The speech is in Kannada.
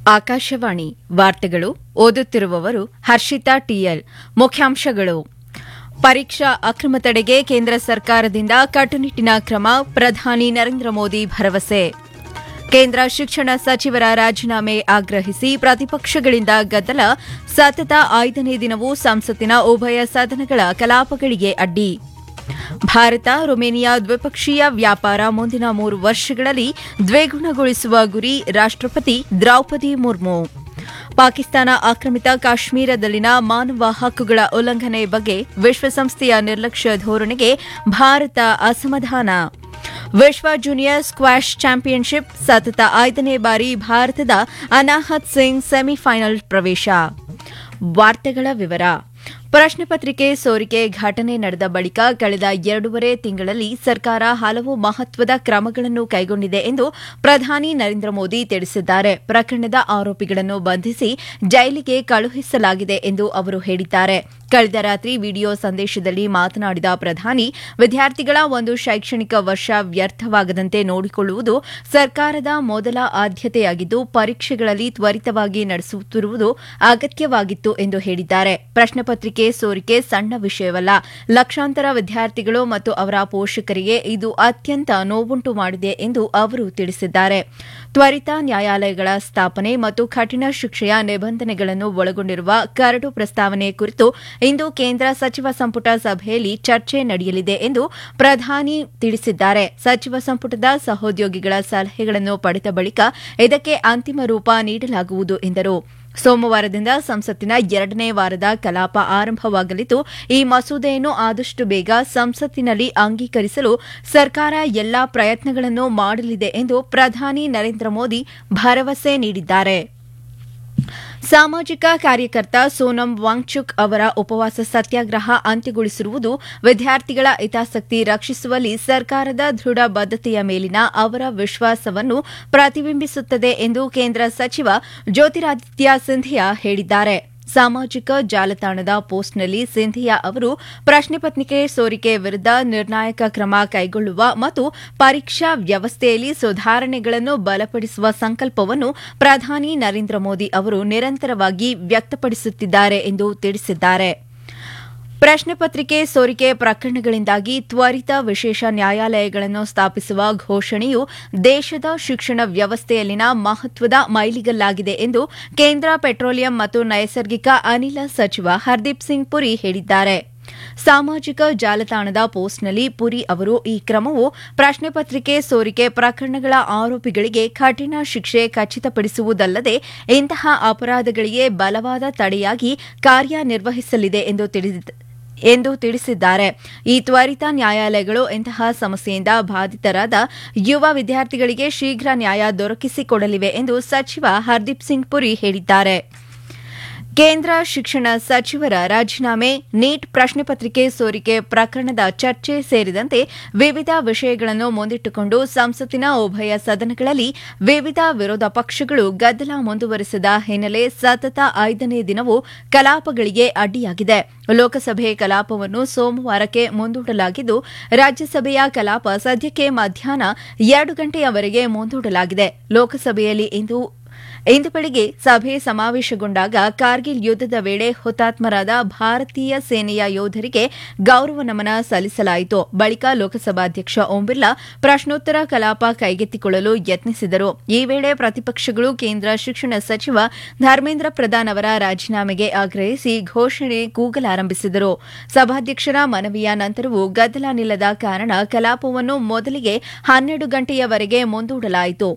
ಆಕಾಶವಾಣಿ ವಾರ್ತೆಗಳು ಓದುತ್ತಿರುವವರು ಹರ್ಷಿತಾ ಟಿಎಲ್ ಮುಖ್ಯಾಂಶಗಳು ಪರೀಕ್ಷಾ ಅಕ್ರಮ ತಡೆಗೆ ಕೇಂದ್ರ ಸರ್ಕಾರದಿಂದ ಕಟ್ಟುನಿಟ್ಟಿನ ಕ್ರಮ ಪ್ರಧಾನಿ ನರೇಂದ್ರ ಮೋದಿ ಭರವಸೆ ಕೇಂದ್ರ ಶಿಕ್ಷಣ ಸಚಿವರ ರಾಜೀನಾಮೆ ಆಗ್ರಹಿಸಿ ಪ್ರತಿಪಕ್ಷಗಳಿಂದ ಗದ್ದಲ ಸತತ ಐದನೇ ದಿನವೂ ಸಂಸತ್ತಿನ ಉಭಯ ಸದನಗಳ ಕಲಾಪಗಳಿಗೆ ಅಡ್ಡಿ ಭಾರತ ರೊಮೇನಿಯಾ ದ್ವಿಪಕ್ಷೀಯ ವ್ಯಾಪಾರ ಮುಂದಿನ ಮೂರು ವರ್ಷಗಳಲ್ಲಿ ದ್ವಿಗುಣಗೊಳಿಸುವ ಗುರಿ ರಾಷ್ಟ್ರಪತಿ ದ್ರೌಪದಿ ಮುರ್ಮು ಪಾಕಿಸ್ತಾನ ಆಕ್ರಮಿತ ಕಾಶ್ಮೀರದಲ್ಲಿನ ಮಾನವ ಹಕ್ಕುಗಳ ಉಲ್ಲಂಘನೆ ಬಗ್ಗೆ ವಿಶ್ವಸಂಸ್ಥೆಯ ನಿರ್ಲಕ್ಷ್ಯ ಧೋರಣೆಗೆ ಭಾರತ ಅಸಮಾಧಾನ ವಿಶ್ವ ಜೂನಿಯರ್ ಸ್ಕ್ವಾಷ್ ಚಾಂಪಿಯನ್ಶಿಪ್ ಸತತ ಐದನೇ ಬಾರಿ ಭಾರತದ ಅನಾಹತ್ ಸಿಂಗ್ ಸೆಮಿಫೈನಲ್ ಪ್ರವೇಶ ವಾರ್ತೆಗಳ ವಿವರ ಪ್ರಶ್ನೆ ಪತ್ರಿಕೆ ಸೋರಿಕೆ ಘಟನೆ ನಡೆದ ಬಳಿಕ ಕಳೆದ ಎರಡೂವರೆ ತಿಂಗಳಲ್ಲಿ ಸರ್ಕಾರ ಹಲವು ಮಹತ್ವದ ಕ್ರಮಗಳನ್ನು ಕೈಗೊಂಡಿದೆ ಎಂದು ಪ್ರಧಾನಿ ನರೇಂದ್ರ ಮೋದಿ ತಿಳಿಸಿದ್ದಾರೆ ಪ್ರಕರಣದ ಆರೋಪಿಗಳನ್ನು ಬಂಧಿಸಿ ಜೈಲಿಗೆ ಕಳುಹಿಸಲಾಗಿದೆ ಎಂದು ಅವರು ಹೇಳಿದ್ದಾರೆ ಕಳೆದ ರಾತ್ರಿ ವಿಡಿಯೋ ಸಂದೇಶದಲ್ಲಿ ಮಾತನಾಡಿದ ಪ್ರಧಾನಿ ವಿದ್ಯಾರ್ಥಿಗಳ ಒಂದು ಶೈಕ್ಷಣಿಕ ವರ್ಷ ವ್ಯರ್ಥವಾಗದಂತೆ ನೋಡಿಕೊಳ್ಳುವುದು ಸರ್ಕಾರದ ಮೊದಲ ಆದ್ಯತೆಯಾಗಿದ್ದು ಪರೀಕ್ಷೆಗಳಲ್ಲಿ ತ್ವರಿತವಾಗಿ ನಡೆಸುತ್ತಿರುವುದು ಅಗತ್ಯವಾಗಿತ್ತು ಎಂದು ಹೇಳಿದ್ದಾರೆ ಪ್ರಶ್ನೆ ಪತ್ರಿಕೆ ಸೋರಿಕೆ ಸಣ್ಣ ವಿಷಯವಲ್ಲ ಲಕ್ಷಾಂತರ ವಿದ್ಯಾರ್ಥಿಗಳು ಮತ್ತು ಅವರ ಪೋಷಕರಿಗೆ ಇದು ಅತ್ಯಂತ ನೋವುಂಟು ಮಾಡಿದೆ ಎಂದು ಅವರು ತಿಳಿಸಿದ್ದಾರೆ ತ್ವರಿತ ನ್ಯಾಯಾಲಯಗಳ ಸ್ಥಾಪನೆ ಮತ್ತು ಕಠಿಣ ಶಿಕ್ಷೆಯ ನಿಬಂಧನೆಗಳನ್ನು ಒಳಗೊಂಡಿರುವ ಕರಡು ಪ್ರಸ್ತಾವನೆ ಕುರಿತು ಇಂದು ಕೇಂದ್ರ ಸಚಿವ ಸಂಪುಟ ಸಭೆಯಲ್ಲಿ ಚರ್ಚೆ ನಡೆಯಲಿದೆ ಎಂದು ಪ್ರಧಾನಿ ತಿಳಿಸಿದ್ದಾರೆ ಸಚಿವ ಸಂಪುಟದ ಸಹೋದ್ಯೋಗಿಗಳ ಸಲಹೆಗಳನ್ನು ಪಡೆದ ಬಳಿಕ ಇದಕ್ಕೆ ಅಂತಿಮ ರೂಪ ನೀಡಲಾಗುವುದು ಎಂದರು ಸೋಮವಾರದಿಂದ ಸಂಸತ್ತಿನ ಎರಡನೇ ವಾರದ ಕಲಾಪ ಆರಂಭವಾಗಲಿದ್ದು ಈ ಮಸೂದೆಯನ್ನು ಆದಷ್ಟು ಬೇಗ ಸಂಸತ್ತಿನಲ್ಲಿ ಅಂಗೀಕರಿಸಲು ಸರ್ಕಾರ ಎಲ್ಲಾ ಪ್ರಯತ್ನಗಳನ್ನು ಮಾಡಲಿದೆ ಎಂದು ಪ್ರಧಾನಿ ನರೇಂದ್ರ ಮೋದಿ ಭರವಸೆ ನೀಡಿದ್ದಾರೆ ಸಾಮಾಜಿಕ ಕಾರ್ಯಕರ್ತ ಸೋನಂ ವಾಂಗ್ಚುಕ್ ಅವರ ಉಪವಾಸ ಸತ್ಯಾಗ್ರಹ ಅಂತ್ಯಗೊಳಿಸಿರುವುದು ವಿದ್ಯಾರ್ಥಿಗಳ ಹಿತಾಸಕ್ತಿ ರಕ್ಷಿಸುವಲ್ಲಿ ಸರ್ಕಾರದ ದೃಢ ಬದ್ಧತೆಯ ಮೇಲಿನ ಅವರ ವಿಶ್ವಾಸವನ್ನು ಪ್ರತಿಬಿಂಬಿಸುತ್ತದೆ ಎಂದು ಕೇಂದ್ರ ಸಚಿವ ಜ್ಯೋತಿರಾದಿತ್ಯ ಸಿಂಧಿಯಾ ಹೇಳಿದ್ದಾರೆ ಸಾಮಾಜಿಕ ಜಾಲತಾಣದ ಪೋಸ್ಟ್ನಲ್ಲಿ ಸಿಂಧಿಯಾ ಅವರು ಪ್ರಶ್ನೆ ಪತ್ರಿಕೆ ಸೋರಿಕೆ ವಿರುದ್ದ ನಿರ್ಣಾಯಕ ಕ್ರಮ ಕೈಗೊಳ್ಳುವ ಮತ್ತು ಪರೀಕ್ಷಾ ವ್ಯವಸ್ಥೆಯಲ್ಲಿ ಸುಧಾರಣೆಗಳನ್ನು ಬಲಪಡಿಸುವ ಸಂಕಲ್ಪವನ್ನು ಪ್ರಧಾನಿ ನರೇಂದ್ರ ಮೋದಿ ಅವರು ನಿರಂತರವಾಗಿ ವ್ಯಕ್ತಪಡಿಸುತ್ತಿದ್ದಾರೆ ಎಂದು ತಿಳಿಸಿದ್ದಾರೆ ಪ್ರಶ್ನೆ ಪತ್ರಿಕೆ ಸೋರಿಕೆ ಪ್ರಕರಣಗಳಿಂದಾಗಿ ತ್ವರಿತ ವಿಶೇಷ ನ್ಯಾಯಾಲಯಗಳನ್ನು ಸ್ಥಾಪಿಸುವ ಘೋಷಣೆಯು ದೇಶದ ಶಿಕ್ಷಣ ವ್ಯವಸ್ಥೆಯಲ್ಲಿನ ಮಹತ್ವದ ಮೈಲಿಗಲ್ಲಾಗಿದೆ ಎಂದು ಕೇಂದ್ರ ಪೆಟ್ರೋಲಿಯಂ ಮತ್ತು ನೈಸರ್ಗಿಕ ಅನಿಲ ಸಚಿವ ಹರ್ದೀಪ್ ಸಿಂಗ್ ಪುರಿ ಹೇಳಿದ್ದಾರೆ ಸಾಮಾಜಿಕ ಜಾಲತಾಣದ ಪೋಸ್ಟ್ನಲ್ಲಿ ಪುರಿ ಅವರು ಈ ಕ್ರಮವು ಪ್ರಶ್ನೆ ಪತ್ರಿಕೆ ಸೋರಿಕೆ ಪ್ರಕರಣಗಳ ಆರೋಪಿಗಳಿಗೆ ಕಠಿಣ ಶಿಕ್ಷೆ ಖಚಿತಪಡಿಸುವುದಲ್ಲದೆ ಇಂತಹ ಅಪರಾಧಗಳಿಗೆ ಬಲವಾದ ತಡೆಯಾಗಿ ಕಾರ್ಯನಿರ್ವಹಿಸಲಿದೆ ಎಂದು ತಿಳಿಸಿದ್ದಾರೆ ಎಂದು ತಿಳಿಸಿದ್ದಾರೆ ಈ ತ್ವರಿತ ನ್ಯಾಯಾಲಯಗಳು ಇಂತಹ ಸಮಸ್ಯೆಯಿಂದ ಬಾಧಿತರಾದ ಯುವ ವಿದ್ಯಾರ್ಥಿಗಳಿಗೆ ಶೀಘ್ರ ನ್ಯಾಯ ದೊರಕಿಸಿಕೊಡಲಿವೆ ಎಂದು ಸಚಿವ ಹರ್ದೀಪ್ ಸಿಂಗ್ ಪುರಿ ಹೇಳಿದ್ದಾರೆ ಕೇಂದ್ರ ಶಿಕ್ಷಣ ಸಚಿವರ ರಾಜೀನಾಮೆ ನೀಟ್ ಪ್ರಶ್ನೆ ಪತ್ರಿಕೆ ಸೋರಿಕೆ ಪ್ರಕರಣದ ಚರ್ಚೆ ಸೇರಿದಂತೆ ವಿವಿಧ ವಿಷಯಗಳನ್ನು ಮುಂದಿಟ್ಟುಕೊಂಡು ಸಂಸತ್ತಿನ ಉಭಯ ಸದನಗಳಲ್ಲಿ ವಿವಿಧ ವಿರೋಧ ಪಕ್ಷಗಳು ಗದ್ದಲ ಮುಂದುವರೆಸಿದ ಹಿನ್ನೆಲೆ ಸತತ ಐದನೇ ದಿನವೂ ಕಲಾಪಗಳಿಗೆ ಅಡ್ಡಿಯಾಗಿದೆ ಲೋಕಸಭೆ ಕಲಾಪವನ್ನು ಸೋಮವಾರಕ್ಕೆ ಮುಂದೂಡಲಾಗಿದ್ದು ರಾಜ್ಯಸಭೆಯ ಕಲಾಪ ಸದ್ಯಕ್ಕೆ ಮಧ್ಯಾಹ್ನ ಎರಡು ಗಂಟೆಯವರೆಗೆ ಮುಂದೂಡಲಾಗಿದೆ ಲೋಕಸಭೆಯಲ್ಲಿ ಇಂದು ಇಂದು ಬೆಳಗ್ಗೆ ಸಭೆ ಸಮಾವೇಶಗೊಂಡಾಗ ಕಾರ್ಗಿಲ್ ಯುದ್ದದ ವೇಳೆ ಹುತಾತ್ಮರಾದ ಭಾರತೀಯ ಸೇನೆಯ ಯೋಧರಿಗೆ ಗೌರವ ನಮನ ಸಲ್ಲಿಸಲಾಯಿತು ಬಳಿಕ ಲೋಕಸಭಾಧ್ಯಕ್ಷ ಓಂ ಬಿರ್ಲಾ ಪ್ರಶ್ನೋತ್ತರ ಕಲಾಪ ಕೈಗೆತ್ತಿಕೊಳ್ಳಲು ಯತ್ನಿಸಿದರು ಈ ವೇಳೆ ಪ್ರತಿಪಕ್ಷಗಳು ಕೇಂದ್ರ ಶಿಕ್ಷಣ ಸಚಿವ ಧರ್ಮೇಂದ್ರ ಪ್ರಧಾನ್ ಅವರ ರಾಜೀನಾಮೆಗೆ ಆಗ್ರಹಿಸಿ ಘೋಷಣೆ ಕೂಗಲಾರಂಭಿಸಿದರು ಸಭಾಧ್ಯಕ್ಷರ ಮನವಿಯ ನಂತರವೂ ಗದ್ದಲ ನಿಲ್ಲದ ಕಾರಣ ಕಲಾಪವನ್ನು ಮೊದಲಿಗೆ ಹನ್ನೆರಡು ಗಂಟೆಯವರೆಗೆ ಮುಂದೂಡಲಾಯಿತು